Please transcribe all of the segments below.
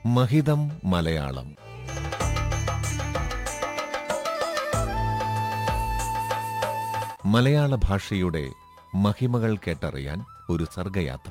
മഹിതം മലയാളം മലയാള ഭാഷയുടെ മഹിമകൾ കേട്ടറിയാൻ ഒരു സർഗയാത്ര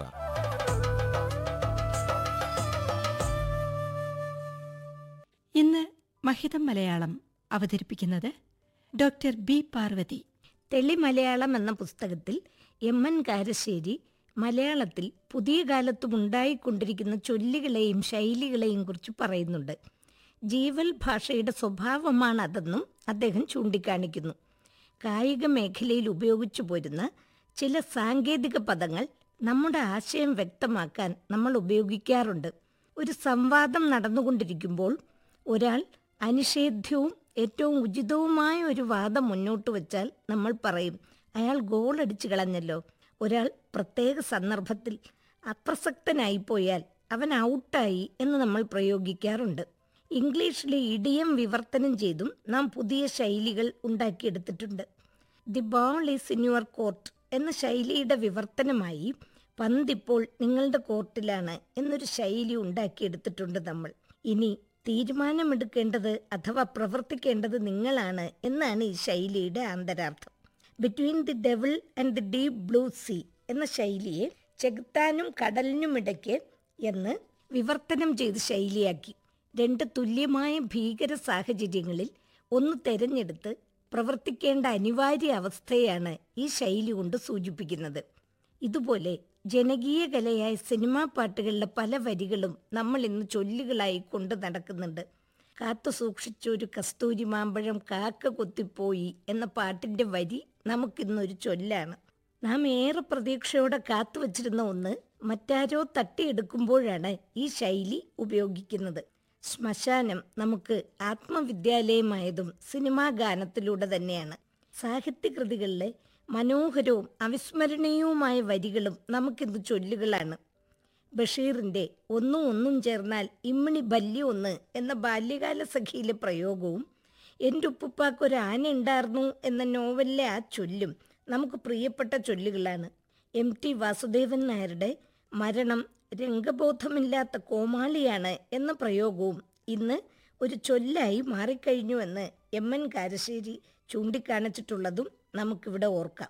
ഇന്ന് മഹിതം മലയാളം അവതരിപ്പിക്കുന്നത് ഡോക്ടർ ബി പാർവതി തെളി മലയാളം എന്ന പുസ്തകത്തിൽ എം എൻ കാരശ്ശേരി മലയാളത്തിൽ പുതിയ കാലത്തും ഉണ്ടായിക്കൊണ്ടിരിക്കുന്ന ചൊല്ലുകളെയും ശൈലികളെയും കുറിച്ച് പറയുന്നുണ്ട് ജീവൽ ഭാഷയുടെ സ്വഭാവമാണ് അതെന്നും അദ്ദേഹം ചൂണ്ടിക്കാണിക്കുന്നു കായിക മേഖലയിൽ ഉപയോഗിച്ചു പോരുന്ന ചില സാങ്കേതിക പദങ്ങൾ നമ്മുടെ ആശയം വ്യക്തമാക്കാൻ നമ്മൾ ഉപയോഗിക്കാറുണ്ട് ഒരു സംവാദം നടന്നുകൊണ്ടിരിക്കുമ്പോൾ ഒരാൾ അനിഷേധ്യവും ഏറ്റവും ഉചിതവുമായ ഒരു വാദം മുന്നോട്ട് വച്ചാൽ നമ്മൾ പറയും അയാൾ ഗോൾ അടിച്ചു കളഞ്ഞല്ലോ ഒരാൾ പ്രത്യേക സന്ദർഭത്തിൽ അപ്രസക്തനായി പോയാൽ അവൻ ഔട്ടായി എന്ന് നമ്മൾ പ്രയോഗിക്കാറുണ്ട് ഇംഗ്ലീഷിലെ ഇടിയം വിവർത്തനം ചെയ്തും നാം പുതിയ ശൈലികൾ ഉണ്ടാക്കിയെടുത്തിട്ടുണ്ട് the ball is in your court എന്ന ശൈലിയുടെ വിവർത്തനമായി പന്തിപ്പോൾ നിങ്ങളുടെ കോർട്ടിലാണ് എന്നൊരു ശൈലി ഉണ്ടാക്കിയെടുത്തിട്ടുണ്ട് നമ്മൾ ഇനി തീരുമാനമെടുക്കേണ്ടത് അഥവാ പ്രവർത്തിക്കേണ്ടത് നിങ്ങളാണ് എന്നാണ് ഈ ശൈലിയുടെ ആന്തരാർത്ഥം between the devil and the deep blue sea എന്ന ശൈലിയെ ചെകുത്താനും കടലിനുമിടയ്ക്ക് എന്ന് വിവർത്തനം ചെയ്ത് ശൈലിയാക്കി രണ്ട് തുല്യമായ ഭീകര സാഹചര്യങ്ങളിൽ ഒന്ന് തെരഞ്ഞെടുത്ത് പ്രവർത്തിക്കേണ്ട അനിവാര്യ അവസ്ഥയാണ് ഈ ശൈലി കൊണ്ട് സൂചിപ്പിക്കുന്നത് ഇതുപോലെ ജനകീയ കലയായ സിനിമാ പാട്ടുകളിലെ പല വരികളും നമ്മൾ ഇന്ന് ചൊല്ലുകളായി കൊണ്ട് നടക്കുന്നുണ്ട് കാത്തു സൂക്ഷിച്ചൊരു കസ്തൂരി മാമ്പഴം കാക്ക കൊത്തിപ്പോയി എന്ന പാട്ടിൻ്റെ വരി നമുക്കിന്നൊരു ചൊല്ലാണ് നാം ഏറെ പ്രതീക്ഷയോടെ കാത്തു വച്ചിരുന്ന ഒന്ന് മറ്റാരോ തട്ടിയെടുക്കുമ്പോഴാണ് ഈ ശൈലി ഉപയോഗിക്കുന്നത് ശ്മശാനം നമുക്ക് ആത്മവിദ്യാലയമായതും സിനിമാ ഗാനത്തിലൂടെ തന്നെയാണ് സാഹിത്യകൃതികളിലെ മനോഹരവും അവിസ്മരണീയവുമായ വരികളും നമുക്കിന്ന് ചൊല്ലുകളാണ് ബഷീറിൻ്റെ ഒന്നും ഒന്നും ചേർന്നാൽ ഇമ്മിണി ബല്യ ഒന്ന് എന്ന ബാല്യകാല സഖിയിലെ പ്രയോഗവും എൻ്റെ ഉപ്പുപ്പാക്കൊരു ആന ഉണ്ടായിരുന്നു എന്ന നോവലിലെ ആ ചൊല്ലും നമുക്ക് പ്രിയപ്പെട്ട ചൊല്ലുകളാണ് എം ടി വാസുദേവൻ നായരുടെ മരണം രംഗബോധമില്ലാത്ത കോമാളിയാണ് എന്ന പ്രയോഗവും ഇന്ന് ഒരു ചൊല്ലായി മാറിക്കഴിഞ്ഞുവെന്ന് എം എൻ കാരശ്ശേരി ചൂണ്ടിക്കാണിച്ചിട്ടുള്ളതും നമുക്കിവിടെ ഓർക്കാം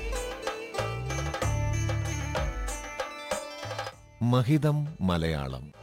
മഹിതം മലയാളം